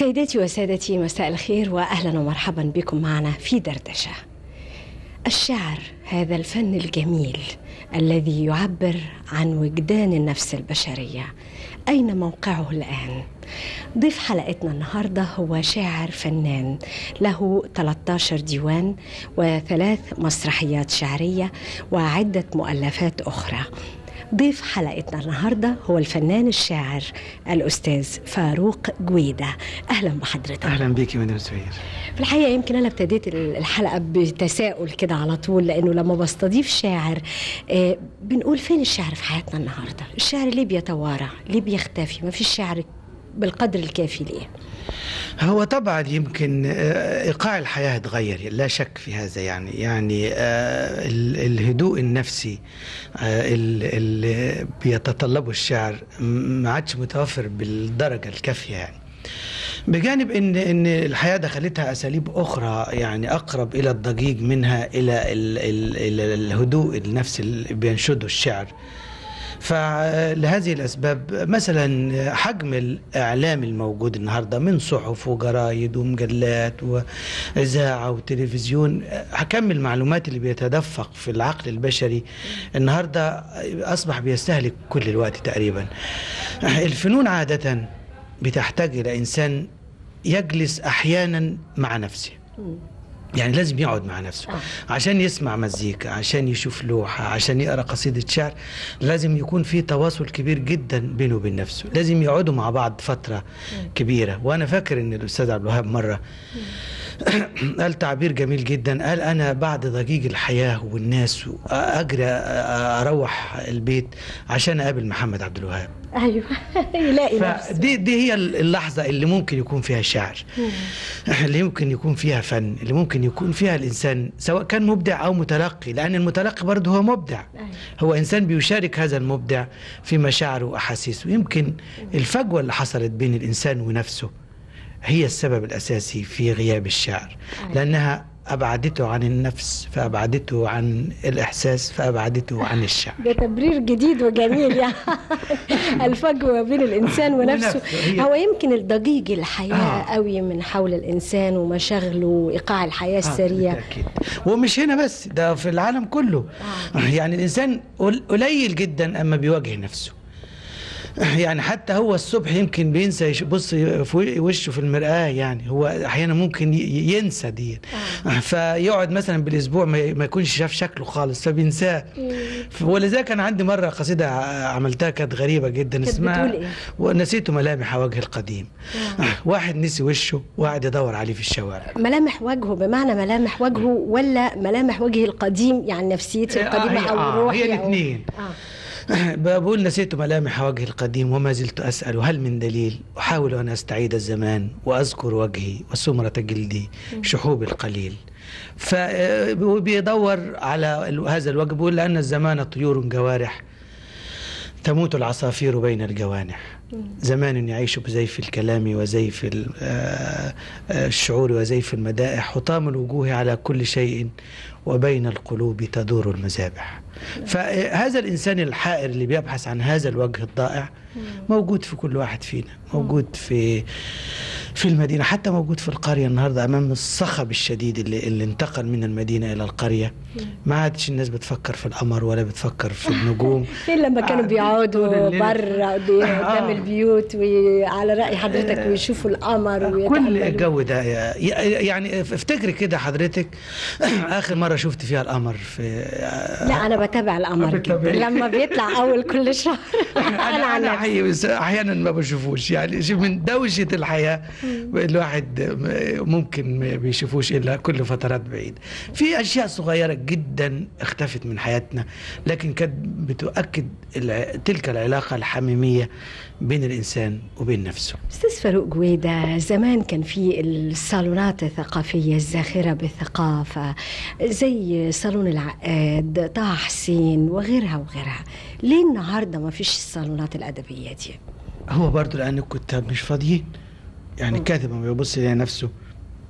سيداتي وسادتي مساء الخير واهلا ومرحبا بكم معنا في دردشه. الشعر هذا الفن الجميل الذي يعبر عن وجدان النفس البشريه. اين موقعه الان؟ ضيف حلقتنا النهارده هو شاعر فنان له 13 ديوان وثلاث مسرحيات شعريه وعده مؤلفات اخرى. ضيف حلقتنا النهارده هو الفنان الشاعر الاستاذ فاروق جويده اهلا بحضرتك اهلا بيكي مدام سهير في الحقيقه يمكن انا ابتديت الحلقه بتساؤل كده على طول لانه لما بستضيف شاعر آه بنقول فين الشعر في حياتنا النهارده الشعر ليه بيتوارى ليه بيختفي ما فيش شعر بالقدر الكافي ليه هو طبعا يمكن ايقاع الحياه اتغير لا شك في هذا يعني يعني الهدوء النفسي اللي بيتطلبه الشعر ما عادش متوفر بالدرجه الكافيه يعني بجانب ان ان الحياه دخلتها اساليب اخرى يعني اقرب الى الضجيج منها الى ال ال ال الهدوء النفسي اللي بينشده الشعر فلهذه الاسباب مثلا حجم الاعلام الموجود النهارده من صحف وجرايد ومجلات واذاعه وتلفزيون حكم المعلومات اللي بيتدفق في العقل البشري النهارده اصبح بيستهلك كل الوقت تقريبا الفنون عاده بتحتاج الى انسان يجلس احيانا مع نفسه يعني لازم يقعد مع نفسه آه. عشان يسمع مزيكا عشان يشوف لوحة عشان يقرأ قصيدة شعر لازم يكون في تواصل كبير جدا بينه وبين نفسه لازم يقعدوا مع بعض فترة م. كبيرة وأنا فاكر أن الأستاذ عبد الوهاب مرة قال تعبير جميل جدا قال أنا بعد ضجيج الحياة والناس أجري أروح البيت عشان أقابل محمد عبد الوهاب ايوه يلاقي نفسه دي دي هي اللحظه اللي ممكن يكون فيها شعر اللي ممكن يكون فيها فن اللي ممكن يكون فيها الانسان سواء كان مبدع او متلقي لان المتلقي برضه هو مبدع هو انسان بيشارك هذا المبدع في مشاعره واحاسيسه يمكن الفجوه اللي حصلت بين الانسان ونفسه هي السبب الاساسي في غياب الشعر لانها أبعدته عن النفس فأبعدته عن الإحساس فأبعدته عن الشعر ده تبرير جديد وجميل يعني الفجوة بين الإنسان ونفسه هو يمكن الضجيج الحياة آه. قوي من حول الإنسان ومشاغله وإيقاع الحياة السريع آه ومش هنا بس ده في العالم كله آه. يعني الإنسان قليل جدا أما بيواجه نفسه يعني حتى هو الصبح يمكن بينسى يبص في وشه في المرآة يعني هو أحيانا ممكن ينسى دي آه. فيقعد مثلا بالأسبوع ما يكونش شاف شكله خالص فبينساه ولذلك أنا عندي مرة قصيدة عملتها كانت غريبة جدا اسمها بتقول إيه؟ ونسيت ملامح وجه القديم آه. واحد نسي وشه وقعد يدور عليه في الشوارع ملامح وجهه بمعنى ملامح وجهه ولا ملامح وجهه القديم يعني نفسيته القديمة آه أو آه روحي هي الاثنين آه. بقول نسيت ملامح وجهي القديم وما زلت أسأل هل من دليل أحاول أن أستعيد الزمان وأذكر وجهي وسمرة جلدي شحوب القليل فبيدور على هذا الوجه بيقول لأن الزمان طيور جوارح تموت العصافير بين الجوانح زمان يعيش بزيف الكلام وزيف الشعور وزيف المدائح حطام الوجوه على كل شيء وبين القلوب تدور المذابح فهذا الإنسان الحائر اللي بيبحث عن هذا الوجه الضائع موجود في كل واحد فينا موجود في في المدينة حتى موجود في القرية النهاردة أمام الصخب الشديد اللي, اللي انتقل من المدينة إلى القرية ما عادش الناس بتفكر في القمر ولا بتفكر في النجوم إلا لما كانوا بيقعدوا بره قدام البيوت وعلى رأي حضرتك ويشوفوا القمر كل الجو ده يعني افتكري كده حضرتك آخر مرة شفت فيها القمر في لا أنا بتابع القمر جدا لما بيطلع أول كل شهر أنا أنا حقيقي أحيانا ما بشوفوش يعني شوف من دوشة الحياة الواحد ممكن ما بيشوفوش الا كل فترات بعيده في اشياء صغيره جدا اختفت من حياتنا لكن كانت بتؤكد تلك العلاقه الحميميه بين الانسان وبين نفسه استاذ فاروق جويده زمان كان في الصالونات الثقافيه الزاخره بالثقافه زي صالون العقاد طه حسين وغيرها وغيرها ليه النهارده ما فيش الصالونات الادبيه دي هو برضه لان الكتاب مش فاضيين يعني الكاتب لما بيبص يلاقي نفسه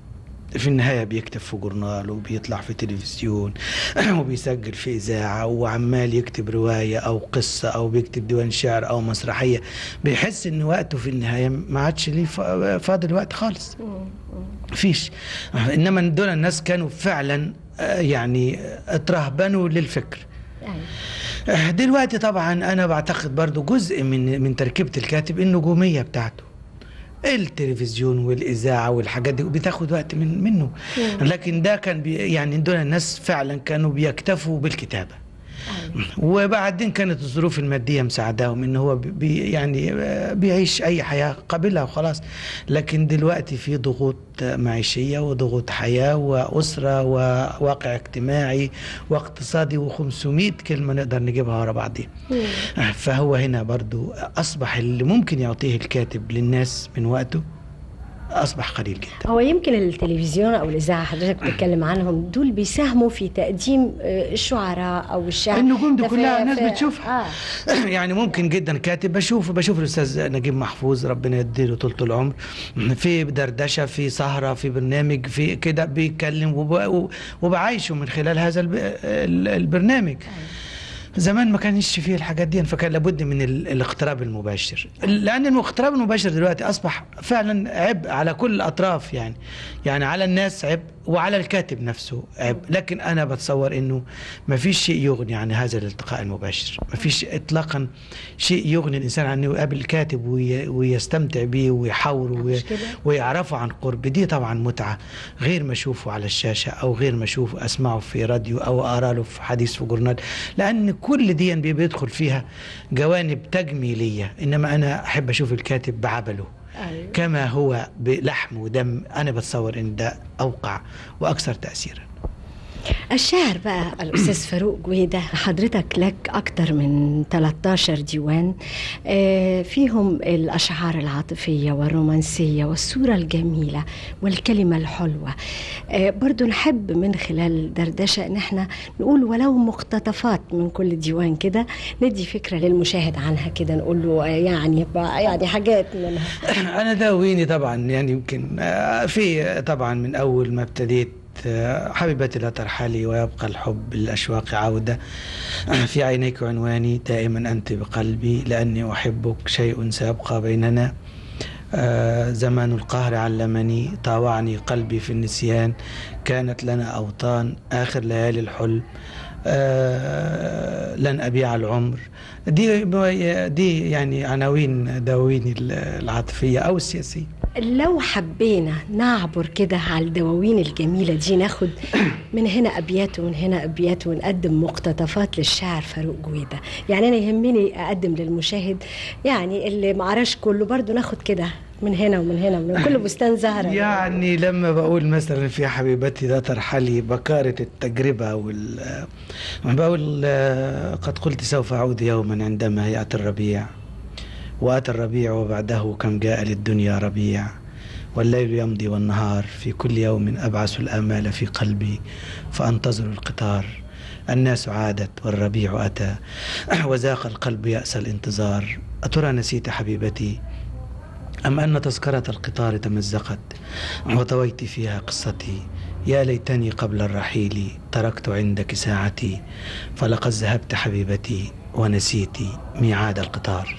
في النهاية بيكتب في جورنال وبيطلع في تلفزيون وبيسجل في إذاعة وعمال يكتب رواية أو قصة أو بيكتب ديوان شعر أو مسرحية بيحس إن وقته في النهاية ما عادش ليه فا- فاضل وقت خالص مفيش إنما دول الناس كانوا فعلا آه، يعني اترهبنوا للفكر أيوة. دلوقتي طبعا انا بعتقد برضو جزء من من تركيبه الكاتب النجوميه بتاعته التلفزيون والاذاعه والحاجات دي بتاخد وقت من منه لكن ده كان بي يعني دول الناس فعلا كانوا بيكتفوا بالكتابه وبعدين كانت الظروف الماديه مساعداهم ان هو بي يعني آه، بيعيش اي حياه قابلها وخلاص لكن دلوقتي في ضغوط معيشيه وضغوط حياه واسره وواقع اجتماعي واقتصادي و500 كلمه نقدر نجيبها ورا بعضيها فهو هنا برضو اصبح اللي ممكن يعطيه الكاتب للناس من وقته اصبح قليل جدا هو يمكن التلفزيون او الاذاعه حضرتك بتتكلم عنهم دول بيساهموا في تقديم آه، الشعراء او الشعر النجوم دي ده في- كلها ناس في- بتشوفها. اه يعني ممكن جدا كاتب بشوف بشوف الاستاذ نجيب محفوظ ربنا يديله طولة العمر في دردشه في سهره في برنامج في كده بيتكلم وب- وبعايشه من خلال هذا الب- ال- البرنامج زمان ما كانش فيه الحاجات دي فكان لابد من ال- الاقتراب المباشر لان الاقتراب المباشر دلوقتي اصبح فعلا عبء على كل الاطراف يعني يعني على الناس عبء وعلى الكاتب نفسه عبء لكن انا بتصور انه ما فيش شيء يغني عن هذا الالتقاء المباشر ما فيش اطلاقا شيء يغني الانسان عن انه يقابل الكاتب وي- ويستمتع به ويحاوره وي- مش كده؟ ويعرفه عن قرب دي طبعا متعة غير ما اشوفه على الشاشة او غير ما اشوفه اسمعه في راديو او اقرا له في حديث في جورنال لان كل دي بي- بيدخل فيها جوانب تجميلية انما انا احب اشوف الكاتب بعبله أيوة. كما هو بلحم ودم انا بتصور ان ده اوقع واكثر تاثيرا الشاعر بقى الأستاذ فاروق جويدة حضرتك لك أكتر من 13 ديوان آه، فيهم الأشعار العاطفية والرومانسية والصورة الجميلة والكلمة الحلوة آه، برضو نحب من خلال دردشة إن احنا نقول ولو مقتطفات من كل ديوان كده ندي فكرة للمشاهد عنها كده نقول له آه، يعني يعني حاجات منها انا داويني طبعا يعني يمكن آه، في طبعا من اول ما ابتديت آه، حبيبتي لا ترحلي ويبقى الحب الاشواق عوده آه، في عينيك عنواني دائما انت بقلبي لاني احبك شيء سيبقى بيننا آه، زمان القهر علمني طاوعني قلبي في النسيان كانت لنا أوطان آخر ليالي الحلم آه، لن أبيع العمر دي دي يعني عناوين دواوين العاطفية أو السياسية لو حبينا نعبر كده على الدواوين الجميلة دي ناخد من هنا أبيات ومن هنا أبيات ونقدم مقتطفات للشاعر فاروق جويدة يعني أنا يهمني أقدم للمشاهد يعني اللي معرفش كله برضو ناخد كده من هنا ومن هنا ومن كل بستان زهرة يعني لما بقول مثلا في حبيبتي لا ترحلي بكارة التجربة وال بقول آه، قد قلت سوف أعود يوما عندما يأتي الربيع وأتى الربيع وبعده كم جاء للدنيا ربيع والليل يمضي والنهار في كل يوم أبعث الآمال في قلبي فأنتظر القطار الناس عادت والربيع أتى وذاق القلب يأس الانتظار أترى نسيت حبيبتي أم أن تذكرة القطار تمزقت وطويت فيها قصتي يا ليتني قبل الرحيل تركت عندك ساعتي فلقد ذهبت حبيبتي ونسيت ميعاد القطار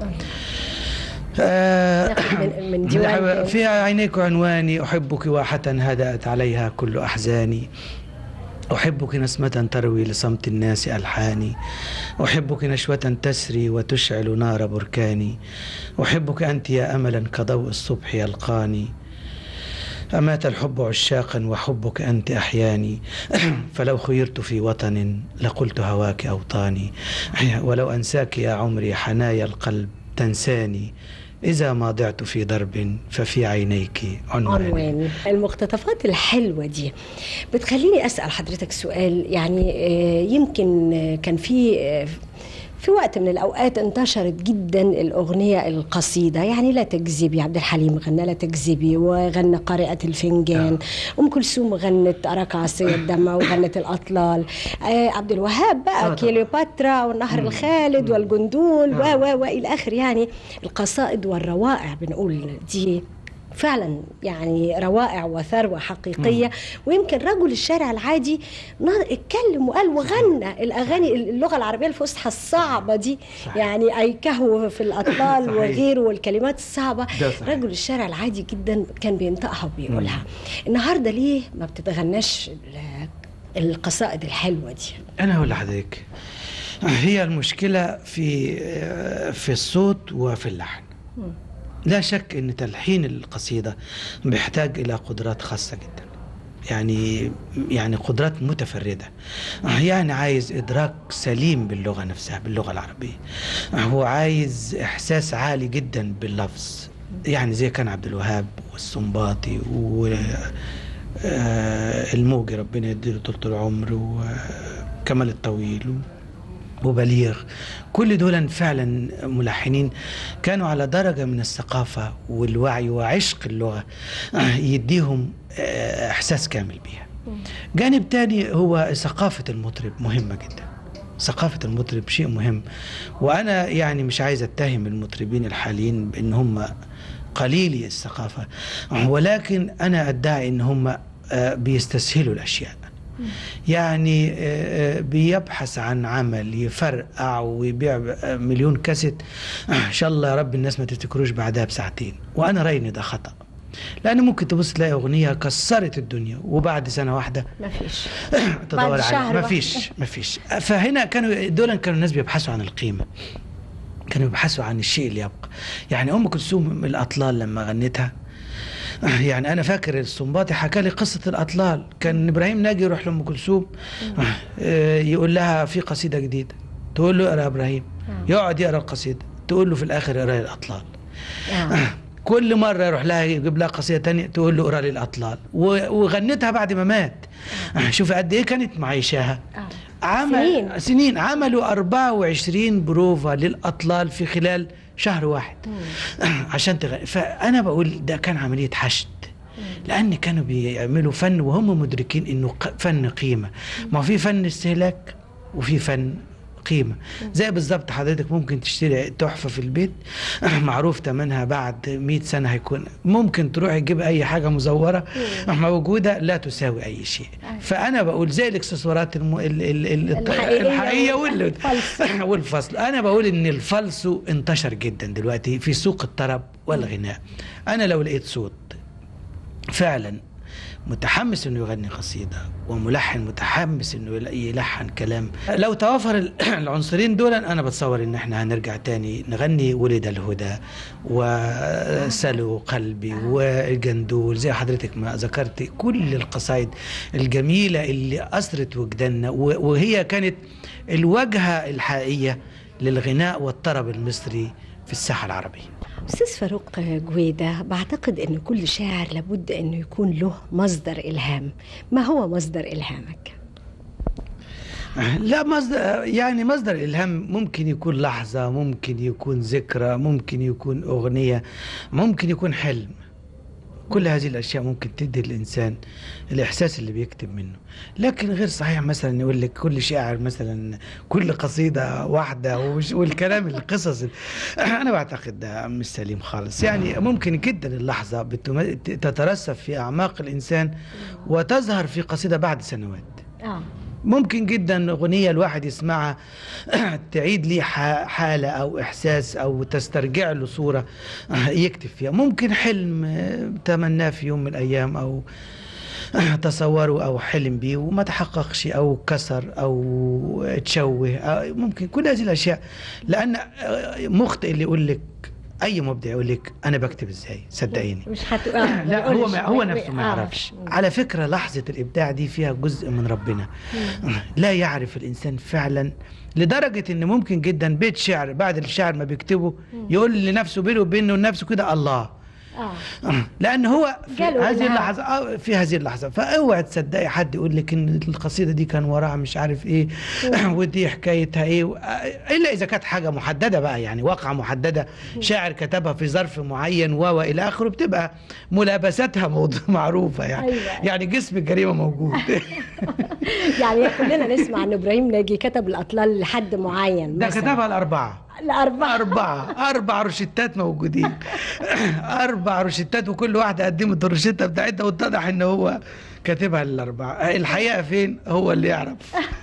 آه، ناخد من- من ديوان تاني. في عينيك عنواني أحبك واحة هدأت عليها كل أحزاني أحبك نسمة تروي لصمت الناس ألحاني أحبك نشوة تسري وتشعل نار بركاني أحبك أنت يا أملا كضوء الصبح يلقاني أمات الحب عشاقا وحبك أنت أحياني فلو خيرت في وطن لقلت هواك أوطاني ولو أنساك يا عمري حنايا القلب تنساني إذا ما ضعت في درب ففي عينيك عنواني عنوان المقتطفات الحلوة دي بتخليني أسأل حضرتك سؤال يعني آه، يمكن آه، كان في آه، في وقت من الأوقات انتشرت جدا الأغنية القصيدة يعني لا تكذبي عبد الحليم غنى لا تكذبي وغنى قارئة الفنجان أم كلثوم غنت أراك عصي الدمع وغنت الأطلال آه، عبد الوهاب آه، بقى طبعا. كليوباترا والنهر الخالد والجندول و و وإلى آخر يعني القصائد والروائع بنقول دي فعلا يعني روائع وثروة حقيقية ويمكن رجل الشارع العادي نا- اتكلم وقال وغنى الأغاني اللغة العربية الفصحى الصعبة دي صحيح. يعني أيكه في الأطلال صحيح. وغيره والكلمات الصعبة ده صحيح. رجل الشارع العادي جدا كان بينطقها وبيقولها النهاردة ليه ما بتتغناش ال- القصائد الحلوة دي انا اقول لحضرتك هي المشكله في في الصوت وفي اللحن لا شك ان تلحين القصيده بيحتاج الى قدرات خاصه جدا يعني يعني قدرات متفرده يعني عايز ادراك سليم باللغه نفسها باللغه العربيه هو عايز احساس عالي جدا باللفظ يعني زي كان عبد الوهاب والسنباطي و آه، الموجي ربنا يديله طول العمر وكمال الطويل و- وبليغ كل دول فعلا ملحنين كانوا على درجة من الثقافة والوعي وعشق اللغة آه، يديهم آه، إحساس كامل بيها جانب تاني هو ثقافة المطرب مهمة جدا ثقافة المطرب شيء مهم وأنا يعني مش عايز أتهم المطربين الحاليين بأن هم قليلي الثقافة ولكن أنا أدعي أن هم آه، بيستسهلوا الأشياء يعني آه، آه، بيبحث عن عمل يفرقع ويبيع آه، مليون كاسيت آه، ان شاء الله يا رب الناس ما تفتكروش بعدها بساعتين وانا رايي ان ده خطا لان ممكن تبص تلاقي اغنيه كسرت الدنيا وبعد سنه واحده ما فيش تدور بعد شهر عليها ما واحد. فيش ما فيش فهنا كانوا دول كانوا الناس بيبحثوا عن القيمه كانوا بيبحثوا عن الشيء اللي يبقى يعني ام كلثوم الاطلال لما غنتها يعني انا فاكر السنباطي حكى لي قصه الاطلال كان ابراهيم ناجي يروح لام كلثوم آه، يقول لها في قصيده جديده تقول له اقرا يا ابراهيم يقعد يقرا القصيده تقول له في الاخر اقرا لي الاطلال آه. كل مرة يروح لها يجيب لها قصيدة تانية تقول له اقرا لي الأطلال و- وغنتها بعد ما مات شوف قد إيه كانت معيشاها آه. عمل سنين. سنين عملوا 24 بروفا للأطلال في خلال شهر واحد عشان تغني فأنا بقول ده كان عملية حشد لأن كانوا بيعملوا فن وهم مدركين إنه ق- فن قيمة ما هو في فن استهلاك وفي فن قيمة زي بالظبط حضرتك ممكن تشتري تحفة في البيت معروف تمنها بعد 100 سنة هيكون ممكن تروح تجيب أي حاجة مزورة موجودة لا تساوي أي شيء فأنا بقول زي الإكسسوارات الم... ال... ال... ال... الحقيقية الحقيقية وال... والفلس. والفصل أنا بقول إن الفلسو انتشر جدا دلوقتي في سوق الطرب والغناء أنا لو لقيت صوت فعلا متحمس انه يغني قصيده وملحن متحمس انه يل- يلحن كلام لو توافر ال- العنصرين دول انا بتصور ان احنا هنرجع تاني نغني ولد الهدى وسلو قلبي والجندول زي حضرتك ما ذكرتي كل القصايد الجميله اللي اثرت وجداننا و- وهي كانت الواجهه الحقيقيه للغناء والطرب المصري في الساحه العربيه أستاذ فاروق جويدة بعتقد أن كل شاعر لابد أنه يكون له مصدر إلهام ما هو مصدر إلهامك؟ لا مصدر يعني مصدر الالهام ممكن يكون لحظه ممكن يكون ذكرى ممكن يكون اغنيه ممكن يكون حلم كل هذه الاشياء ممكن تدي الانسان الاحساس اللي بيكتب منه لكن غير صحيح مثلا يقول لك كل شاعر مثلا كل قصيده واحده ومش- والكلام القصص انا بعتقد ده مش سليم خالص يعني ممكن جدا اللحظه بتم- تترسب في اعماق الانسان وتظهر في قصيده بعد سنوات آه. ممكن جدا أغنية الواحد يسمعها تعيد ليه ح- حالة أو إحساس أو تسترجع له صورة يكتب فيها ممكن حلم آه، تمناه في يوم من الأيام أو تصوره أو حلم بيه وما تحققش أو كسر أو تشوه أو ممكن كل هذه الأشياء لأن آه، مخطئ اللي يقول لك أي مبدع يقول لك أنا بكتب إزاي صدقيني مش هت... آه. لا هو ما هو ما نفسه ما يعرفش على فكرة لحظة الإبداع دي فيها جزء من ربنا لا يعرف الإنسان فعلا لدرجة إن ممكن جدا بيت شعر بعد الشعر ما بيكتبه يقول لنفسه بينه وبينه نفسه كده الله آه. لأن هو في جاله هذه إلهام. اللحظة آه، في هذه اللحظة فاوعي تصدقي حد يقول لك إن القصيدة دي كان وراها مش عارف إيه ودي حكايتها إيه و- إلا إذا كانت حاجة محددة بقى يعني واقعة محددة شاعر كتبها في ظرف معين و وإلى آخره بتبقى ملابساتها موضوع معروفة يعني أيوة. يعني جسم الجريمة موجود يعني كلنا نسمع أن إبراهيم ناجي كتب الأطلال لحد معين ده مثلاً. كتبها الأربعة الأربعة أربعة أربع روشتات موجودين أربع روشتات وكل واحدة قدمت الروشتة بتاعتها واتضح إن هو كاتبها للأربعة الحقيقة فين هو اللي يعرف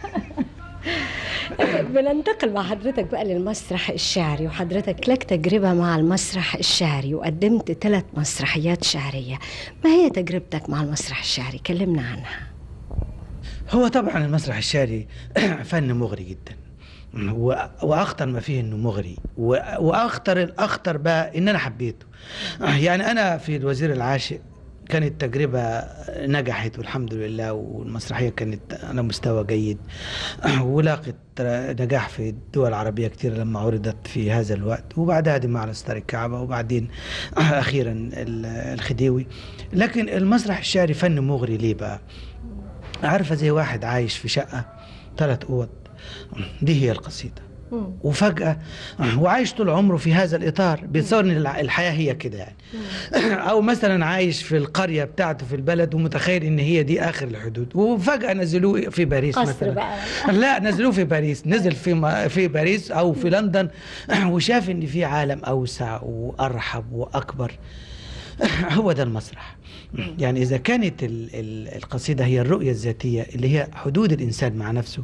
بننتقل مع حضرتك بقى للمسرح الشعري وحضرتك لك تجربة مع المسرح الشعري وقدمت ثلاث مسرحيات شعرية ما هي تجربتك مع المسرح الشعري كلمنا عنها هو طبعا المسرح الشعري فن مغري جدا و- واخطر ما فيه انه مغري و- واخطر الاخطر بقى ان انا حبيته يعني انا في الوزير العاشق كانت تجربة نجحت والحمد لله والمسرحية كانت على مستوى جيد ولاقت نجاح في الدول العربية كتير لما عرضت في هذا الوقت وبعدها دماء على ستار الكعبة وبعدين أخيرا ال- الخديوي لكن المسرح الشعري فن مغري ليه بقى عارفة زي واحد عايش في شقة ثلاث أوض دي هي القصيدة وفجأة وعايش طول عمره في هذا الإطار بيتصور إن الع- الحياة هي كده يعني أو مثلا عايش في القرية بتاعته في البلد ومتخيل إن هي دي آخر الحدود وفجأة نزلوه في باريس قصر مثلا بقى. لا نزلوه في باريس نزل في م- في باريس أو في لندن وشاف إن في عالم أوسع وأرحب وأكبر هو ده المسرح يعني إذا كانت ال- ال- القصيدة هي الرؤية الذاتية اللي هي حدود الإنسان مع نفسه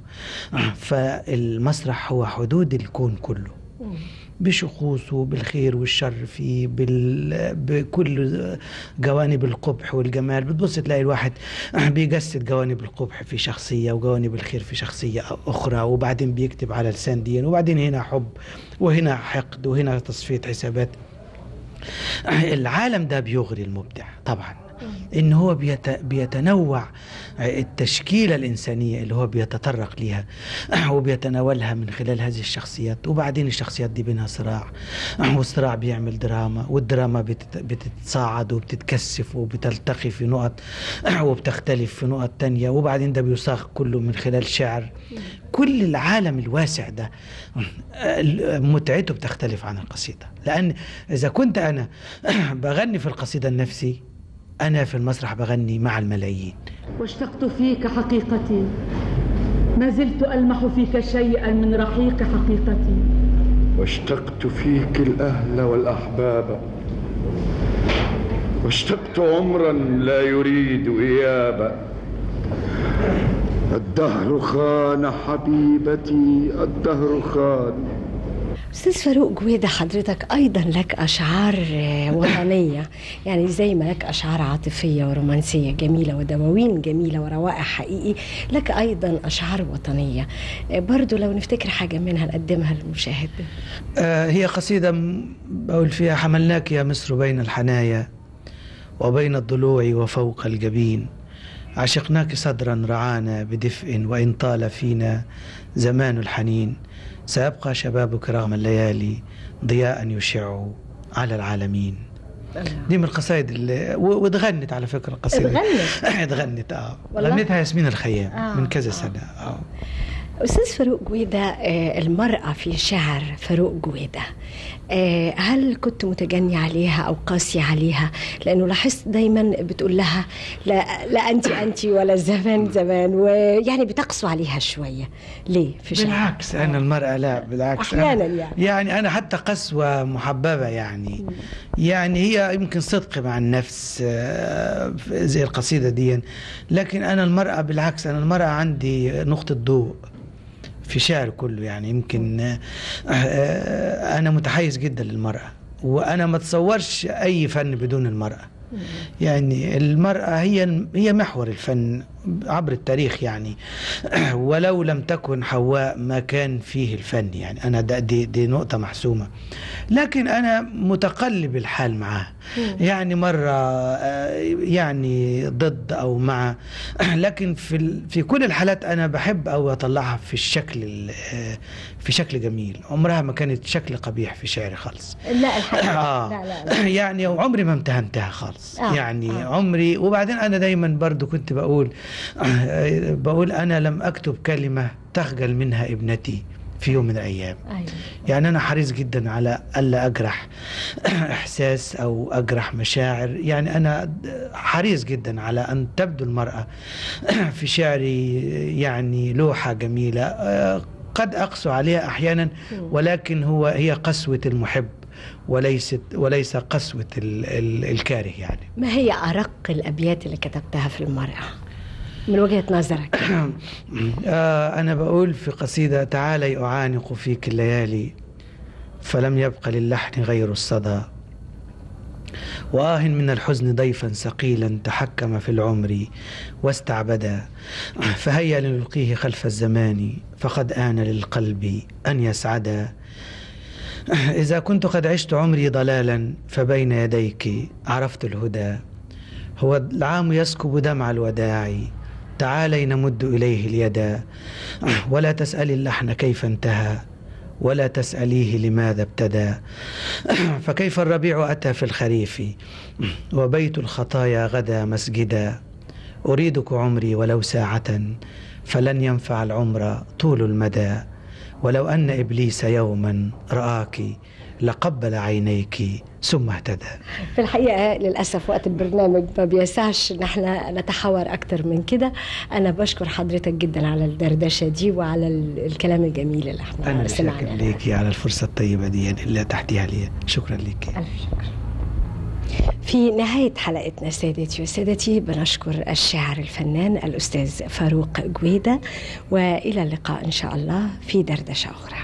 فالمسرح هو حدود الكون كله بشخوصه بالخير والشر فيه بال... بكل جوانب القبح والجمال بتبص تلاقي الواحد بيجسد جوانب القبح في شخصية وجوانب الخير في شخصية أخرى وبعدين بيكتب على لسان دي وبعدين هنا حب وهنا حقد وهنا تصفية حسابات العالم ده بيغري المبدع طبعا ان هو بيت... بيتنوع التشكيلة الإنسانية اللي هو بيتطرق ليها وبيتناولها من خلال هذه الشخصيات وبعدين الشخصيات دي بينها صراع والصراع بيعمل دراما والدراما بتت... بتتصاعد وبتتكثف وبتلتقي في نقط وبتختلف في نقط تانية وبعدين ده بيصاغ كله من خلال شعر كل العالم الواسع ده متعته بتختلف عن القصيدة لأن إذا كنت أنا بغني في القصيدة النفسي أنا في المسرح بغني مع الملايين واشتقت فيك حقيقتي ما زلت ألمح فيك شيئا من رحيق حقيقتي واشتقت فيك الأهل والأحباب واشتقت عمرا لا يريد إيابا الدهر خان حبيبتي الدهر خان استاذ فاروق جويدة حضرتك ايضا لك اشعار آه، وطنيه يعني زي ما لك اشعار عاطفيه ورومانسيه جميله ودواوين جميله وروائع حقيقي لك ايضا اشعار وطنيه آه، برضو لو نفتكر حاجه منها نقدمها للمشاهد آه، هي قصيدة م- بقول فيها حملناك يا مصر بين الحنايا وبين الضلوع وفوق الجبين عشقناك صدرا رعانا بدفء وإن طال فينا زمان الحنين سيبقى شبابك رغم الليالي ضياء يشع على العالمين دي من القصائد اللي و- واتغنت على فكرة القصيدة دي. اتغنت؟ اتغنت اه والله؟ غنتها ياسمين الخيام آه، من كذا آه. سنة اه استاذ فاروق جويدة آه، المراه في شعر فاروق جويدة آه، هل كنت متجني عليها او قاسي عليها لانه لاحظت دايما بتقول لها لا لا انت انت ولا زمان زمان ويعني بتقسو عليها شويه ليه في شعر بالعكس انا المراه لا بالعكس أحياناً أنا يعني. يعني انا حتى قسوه محببه يعني يعني هي يمكن صدق مع النفس آه، زي القصيده دي لكن انا المراه بالعكس انا المراه عندي نقطه ضوء في شعر كله يعني يمكن آه، آه، انا متحيز جدا للمراه وانا ما اتصورش اي فن بدون المراه يعني المرأة هي هي محور الفن عبر التاريخ يعني ولو لم تكن حواء ما كان فيه الفن يعني أنا ده دي, دي نقطة محسومة لكن أنا متقلب الحال معها يعني مرة آه، يعني ضد أو مع لكن في ال- في كل الحالات أنا بحب أو أطلعها في الشكل ال- آه، في شكل جميل عمرها ما كانت شكل قبيح في شعري خالص لا الحقيقه آه. لا لا, لا. يعني وعمري ما امتهنتها خالص آه، يعني آه. عمري وبعدين انا دايما برضو كنت بقول آه، بقول انا لم اكتب كلمه تخجل منها ابنتي في يوم من الايام أيوة. يعني انا حريص جدا على الا اجرح احساس او اجرح مشاعر يعني انا حريص جدا على ان تبدو المراه في شعري يعني لوحه جميله آه، قد أقسو عليها أحيانا ولكن هو هي قسوة المحب وليست وليس قسوة ال ال الكاره يعني ما هي أرق الأبيات اللي كتبتها في المرأة من وجهة نظرك آه أنا بقول في قصيدة تعالي أعانق فيك الليالي فلم يبق للحن غير الصدى وآه من الحزن ضيفا ثقيلا تحكم في العمر واستعبدا فهيا لنلقيه خلف الزمان فقد آن للقلب أن يسعدا إذا كنت قد عشت عمري ضلالا فبين يديك عرفت الهدى هو العام يسكب دمع الوداع تعالي نمد إليه اليدا ولا تسألي اللحن كيف انتهى ولا تسأليه لماذا ابتدى فكيف الربيع أتى في الخريف وبيت الخطايا غدا مسجدا أريدك عمري ولو ساعة فلن ينفع العمر طول المدى ولو أن إبليس يوما رآك لقبل عينيك ثم اهتدى في الحقيقة للأسف وقت البرنامج ما بيسعش إن احنا نتحاور أكتر من كده أنا بشكر حضرتك جدا على الدردشة دي وعلى ال- الكلام الجميل اللي احنا أنا شاكر سمعناه ليكي على الفرصة الطيبة دي اللي تحتيها لي شكرا ليكي ألف شكر في نهاية حلقتنا سادتي وسادتي بنشكر الشاعر الفنان الأستاذ فاروق جويدة وإلى اللقاء إن شاء الله في دردشة أخرى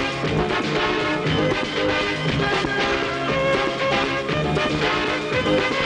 Thank you.